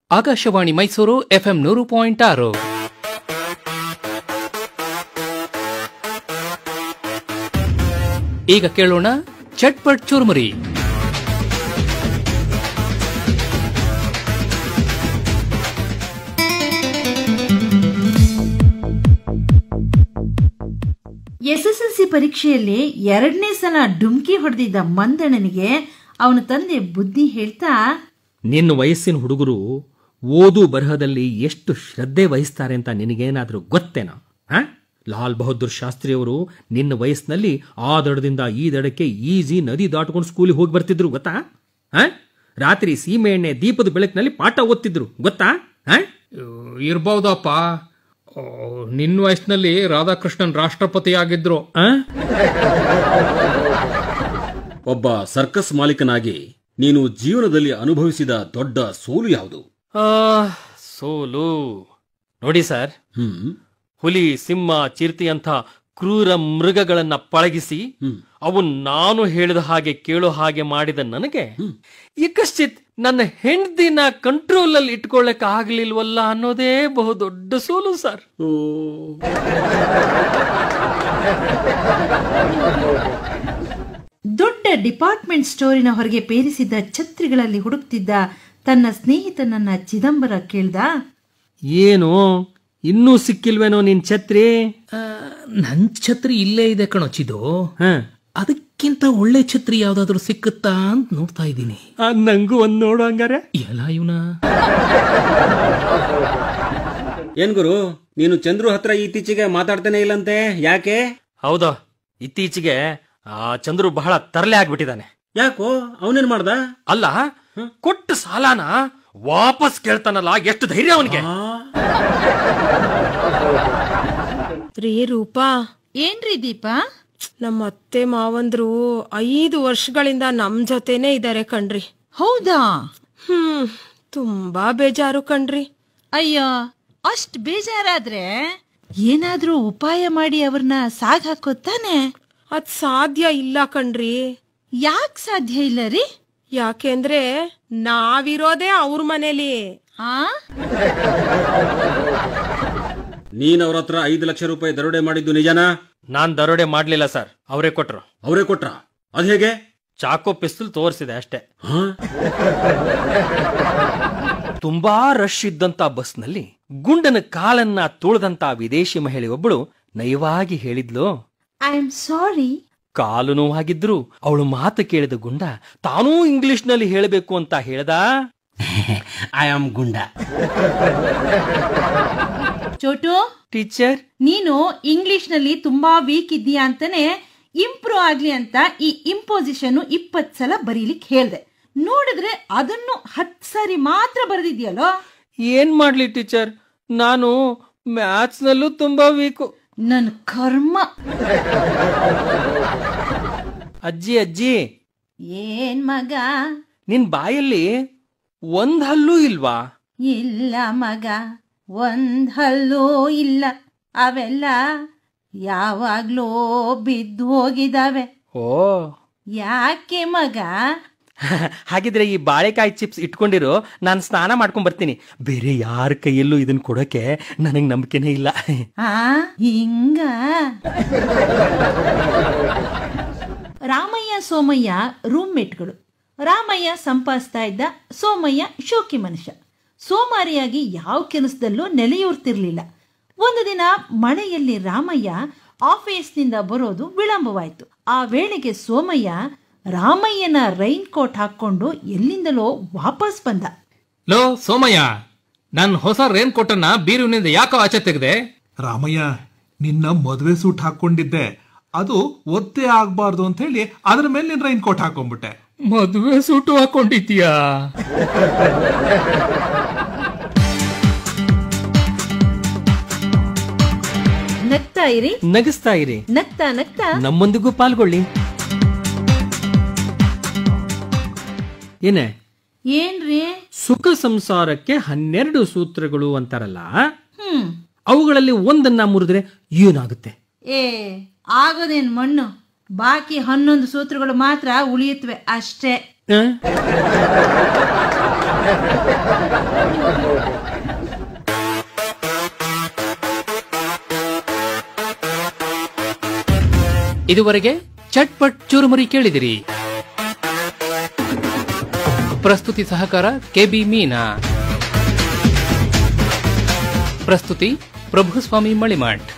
Akashvani Mysuru FM ನೂರು point ಆರು ಈಗ ಕೇಳೋಣ ಚಟ್ಪಟ್ ಚುರುಮುರಿ ಎಸ್ಎಸ್ಎಲ್ಸಿ ಪರೀಕ್ಷೆಯಲ್ಲಿ ಎರಡನೇ ಸಲ ಡುಮ್ಕಿ ಹೊಡೆದಿದ್ದ ಮಂದಣ್ಣನಿಗೆ ಅವನ ತಂದೆ ಬುದ್ಧಿ ಹೇಳ್ತಾ ನಿನ್ನ ವಯಸ್ಸಿನ ಹುಡುಗರು ಓದು ಬರಹದಲ್ಲಿ ಎಷ್ಟು ಶ್ರದ್ಧೆ ವಹಿಸ್ತಾರೆ ಅಂತ ನಿನಗೇನಾದ್ರೂ ಗೊತ್ತೇನಾ ಆ? ಲಾಲ್ ಬಹದ್ದೂರ್ ಶಾಸ್ತ್ರಿಯವರು ನಿನ್ನ ವಯಸ್ಸಿನಲ್ಲಿ ಆ ದಡದಿಂದ ಈ ದಡಕ್ಕೆ ಈಜಿ ನದಿ ದಾಟ್ಕೊಂಡು ಸ್ಕೂಲಿಗೆ ಹೋಗಿ ಬರ್ತಿದ್ರು ಗೊತ್ತಾ ಆ? ರಾತ್ರಿ ಸೀಮೆ ಎಣ್ಣೆ ದೀಪದ ಬೆಳಕಿನಲ್ಲಿ ಪಾಠ ಓದ್ತಿದ್ರು ಗೊತ್ತಾ ಆ? ಇರ್ಬಹುದಪ್ಪ ಓ, ನಿನ್ನ ವಯಸ್ಸಿನಲ್ಲಿ ರಾಧಾಕೃಷ್ಣನ್ ರಾಷ್ಟ್ರಪತಿ ಆಗಿದ್ರು ಆ? ಒಬ್ಬ ಸರ್ಕಸ್ ಮಾಲೀಕನಾಗಿ ನೀನು ಜೀವನದಲ್ಲಿ ಅನುಭವಿಸಿದ ದೊಡ್ಡ ಸೋಲು ಯಾವುದು ಆ, ಸೋಲು ನೋಡಿ ಸರ್ ಹ್ಮ್ ಹುಲಿ ಸಿಂಹ ಚಿರತೆ ಅಂತ ಕ್ರೂರ ಮೃಗಗಳನ್ನ ಪಳಗಿಸಿ ಹ್ಮ್. ಅವು ನಾನು ಹೇಳಿದ ಹಾಗೆ ಕೇಳೋ ಹಾಗೆ ಮಾಡಿದ ನನಗೆ ಇಕಶ್ಚಿತ್ ನನ್ನ ಹೆಂಡತಿನ ಕಂಟ್ರೋಲ್ ಅಲ್ಲಿ ಇಟ್ಕೊಳ್ಳಕ್ ಆಗ್ಲಿಲ್ವಲ್ಲ ಅನ್ನೋದೇ ಬಹುದೊಡ್ಡ ಸೋಲು ಸರ್ ಓ ದೊಡ್ಡ ಡಿಪಾರ್ಟ್ಮೆಂಟ್ ಸ್ಟೋರಿನ ಹೊರಗೆ ಪೇರಿಸಿದ್ದ ಛತ್ರಿಗಳಲ್ಲಿ ಹುಡುಕ್ತಿದ್ದ ತನ್ನ ಸ್ನೇಹಿತನನ್ನ ಚಿದಂಬರ ಕೇಳ್ದ ಏನು ಇನ್ನೂ ಸಿಕ್ಕಿಲ್ವೇನೋ ನಿನ್ ಛತ್ರಿ ಆ, ನನ್ ಛತ್ರಿ ಇಲ್ಲೇ ಇದೆ ಕಣೋ ಚಿದು ಹ. ಅದಕ್ಕಿಂತ ಒಳ್ಳೆ ಛತ್ರಿ ಯಾವ್ದಾದ್ರು ಸಿಕ್ಕುತ್ತಾ ಅಂತ ನೋಡ್ತಾ ಇದ್ದೀನಿ ಆ, ನಂಗೂ ಒಂದ್ ನೋಡು ಹಂಗಾರೆ ಎಲ್ಲ ಇವನ ಏನ್ ಗುರು ನೀನು ಚಂದ್ರು ಹತ್ರ ಇತ್ತೀಚೆಗೆ ಮಾತಾಡ್ತಾನೆ ಇಲ್ಲಂತೆ ಯಾಕೆ ಹೌದಾ ಇತ್ತೀಚೆಗೆ ಆ ಚಂದ್ರು ಬಹಳ ತರಲೆ ಆಗ್ಬಿಟ್ಟಿದ್ದಾನೆ ಯಾಕೋ ಅವನೇನ್ ಮಾಡ್ದ ಅಲ್ಲ ಕೊಟ್ಟ ಸಾಲಾನ ವಾಪಸ್ ಕೇಳ್ತಾನಲ್ಲ ಎಷ್ಟು ಧೈರ್ಯ ಅವನಿಗೆ ರೀ ರೂಪಾ ಏನ್ರಿ ದೀಪ ನಮ್ಮ ಅತ್ತೆ ಮಾವಂದ್ರು ಐದು ವರ್ಷಗಳಿಂದ ನಮ್ ಜೊತೆನೆ ಇದಾರೆ ಕಣ್ರಿ ಹೌದಾ ಹ್ಮ್ ತುಂಬಾ ಬೇಜಾರು ಕಣ್ರಿ ಅಯ್ಯೋ ಅಷ್ಟ್ ಬೇಜಾರಾದ್ರೆ ಏನಾದ್ರೂ ಉಪಾಯ ಮಾಡಿ ಅವ್ರನ್ನ ಸಾಗ್ ಹಾಕೋತಾನೆ ಅದ್ ಸಾಧ್ಯ ಇಲ್ಲ ಕಣ್ರಿ ಯಾಕ್ ಸಾಧ್ಯ ಇಲ್ಲ ರೀ ಯಾಕೆಂದ್ರೆ ನಾವಿರೋದೇ ಅವ್ರ ಮನೇಲಿ ಆ ನೀನ್ ಅವ್ರ ಹತ್ರ ಐದು ಲಕ್ಷ ರೂಪಾಯಿ ದರೋಡೆ ಮಾಡಿದ್ದು ನಿಜನಾ ನಾನ್ ದರೋಡೆ ಮಾಡ್ಲಿಲ್ಲ ಸರ್ ಅವರೇ ಕೊಟ್ರು ಅವರೇ ಕೊಟ್ರ ಅದ್ ಹೇಗೆ ಚಾಕೋ ಪಿಸ್ತೂಲ್ ತೋರಿಸಿದೆ ಅಷ್ಟೇ ಹಾ? ತುಂಬಾ ರಶ್ ಇದ್ದಂತ ಬಸ್ನಲ್ಲಿ ಗುಂಡನ ಕಾಲನ್ನ ತುಳಿದಂತ ವಿದೇಶಿ ಮಹಿಳೆಯೊಬ್ಬಳು ನಯವಾಗಿ ಹೇಳಿದ್ಲು ಐ ಆಮ್ ಸಾರಿ ಕಾಲು ನೋವಾಗಿದ್ರು ಅವಳು ಮಾತು ಕೇಳಿದ ಗುಂಡ ತಾನೂ ಇಂಗ್ಲಿಷ್ನಲ್ಲಿ ಹೇಳಬೇಕು ಅಂತ ಹೇಳ್ದ ಐ ಆಮ್ ಗುಂಡ ಚೋಟು ಟೀಚರ್ ನೀನು ಇಂಗ್ಲಿಷ್ ನಲ್ಲಿ ತುಂಬಾ ವೀಕ್ ಇದ್ದೀಯಾ ಅಂತಾನೆ ಇಂಪ್ರೂವ್ ಆಗ್ಲಿ ಅಂತ ಈ ಇಂಪೋಸಿಷನ್ ಇಪ್ಪತ್ ಸಲ ಬರೀಲಿಕ್ಕೆ ಹೇಳ್ದೆ ನೋಡಿದ್ರೆ ಅದನ್ನು ಹತ್ ಸಾರಿ ಮಾತ್ರ ಬರೆದಿದ್ಯಲ್ಲೋ ಏನ್ ಮಾಡ್ಲಿ ಟೀಚರ್ ನಾನು ಮ್ಯಾಥ್ಸ್ ನಲ್ಲೂ ತುಂಬಾ ವೀಕು ನನ್ ಕರ್ಮ ಅಜ್ಜಿ ಅಜ್ಜಿ ಏನ್ ಮಗ ನಿನ್ ಬಾಯಲ್ಲಿ ಒಂದ್ ಹಲ್ಲೂ ಇಲ್ವಾ ಇಲ್ಲ ಮಗ ಒಂದ್ ಹಲ್ಲೂ ಇಲ್ಲ ಅವೆಲ್ಲ ಯಾವಾಗ್ಲೋ ಬಿದ್ದು ಹೋಗಿದಾವೆ ಓ ಯಾಕೆ ಮಗ ಹಾಗಿದ್ರೆ ಈ ಬಾಳೆಕಾಯಿ ಚಿಪ್ಸ್ ಇಟ್ಕೊಂಡಿರೋ ನಾನು ಸ್ನಾನ ಮಾಡ್ಕೊಂಡ್ ಬರ್ತೀನಿ ಬೇರೆ ಯಾರ ಕೈಯಲ್ಲೂ ಇದನ್ನ ಕೊಡೋಕೆ ನನಗ್ ನಂಬಿಕೆನೇ ಇಲ್ಲ ಆ ಹಿಂಗ ರಾಮಯ್ಯ ಸೋಮಯ್ಯ ರೂಮ್ಮೇಟ್ಗಳು ರಾಮಯ್ಯ ಸಂಪಾದಿಸ್ತಾ ಇದ್ದ ಸೋಮಯ್ಯ ಶೋಕಿ ಮನುಷ್ಯ ಸೋಮಾರಿಯಾಗಿ ಯಾವ ಕೆಲಸದಲ್ಲೂ ನೆಲೆಯೂರ್ತಿರ್ಲಿಲ್ಲ ಒಂದು ದಿನ ಮಳೆಯಲ್ಲಿ ರಾಮಯ್ಯ ಆಫೀಸ್ನಿಂದ ಬರೋದು ವಿಳಂಬವಾಯಿತು ಆ ವೇಳೆಗೆ ಸೋಮಯ್ಯ ರಾಮಯ್ಯನ ರೈನ್ ಕೋಟ್ ಹಾಕೊಂಡು ಎಲ್ಲಿಂದಲೋ ವಾಪಸ್ ಬಂದ ಲೋ ಸೋಮಯ್ಯ ನನ್ ಹೊಸ ರೇನ್ ಕೋಟನ್ನ ಬೀರುವಿನಿಂದ ಯಾಕೋ ಆಚೆ ತೆಗೆದೆ ರಾಮಯ್ಯ ನಿನ್ನ ಮದುವೆ ಸೂಟ್ ಹಾಕೊಂಡಿದ್ದೆ ಅದು ಒತ್ತೆ ಆಗ್ಬಾರ್ದು ಅಂತ ಹೇಳಿ ಅದ್ರ ಮೇಲೆ ನಿನ್ ರೈನ್ ಕೋಟ್ ಹಾಕೊಂಡ್ಬಿಟ್ಟೆ ಮದುವೆ ಸೂಟು ಹಾಕೊಂಡಿದ್ಯಾ ನಗ್ತಾ ಇರಿ ನಗಿಸ್ತಾ ಇರಿ ನಗ್ತಾ ನಗ್ತಾ ನಮ್ಮೊಂದಿಗೂ ಪಾಲ್ಗೊಳ್ಳಿ ಏನೇ ಏನ್ರಿ ಸುಖ ಸಂಸಾರಕ್ಕೆ ಹನ್ನೆರಡು ಸೂತ್ರಗಳು ಅಂತಾರಲ್ಲ ಹ್ಮ್ ಅವುಗಳಲ್ಲಿ ಒಂದನ್ನ ಮುರಿದ್ರೆ ಏನಾಗುತ್ತೆ ಏ ಆಗೋದೇನ್ ಮಣ್ಣು ಬಾಕಿ ಹನ್ನೊಂದು ಸೂತ್ರಗಳು ಮಾತ್ರ ಉಳಿಯುತ್ತವೆ ಅಷ್ಟೇ ಆ? ಇದುವರೆಗೆ ಚಟ್ಪಟ್ ಚೂರುಮುರಿ ಕೇಳಿದಿರಿ ಪ್ರಸ್ತುತಿ ಸಹಕಾರ ಕೆಬಿ ಮೀನಾ ಪ್ರಸ್ತುತಿ ಪ್ರಭುಸ್ವಾಮಿ ಮಳಿಮಠ್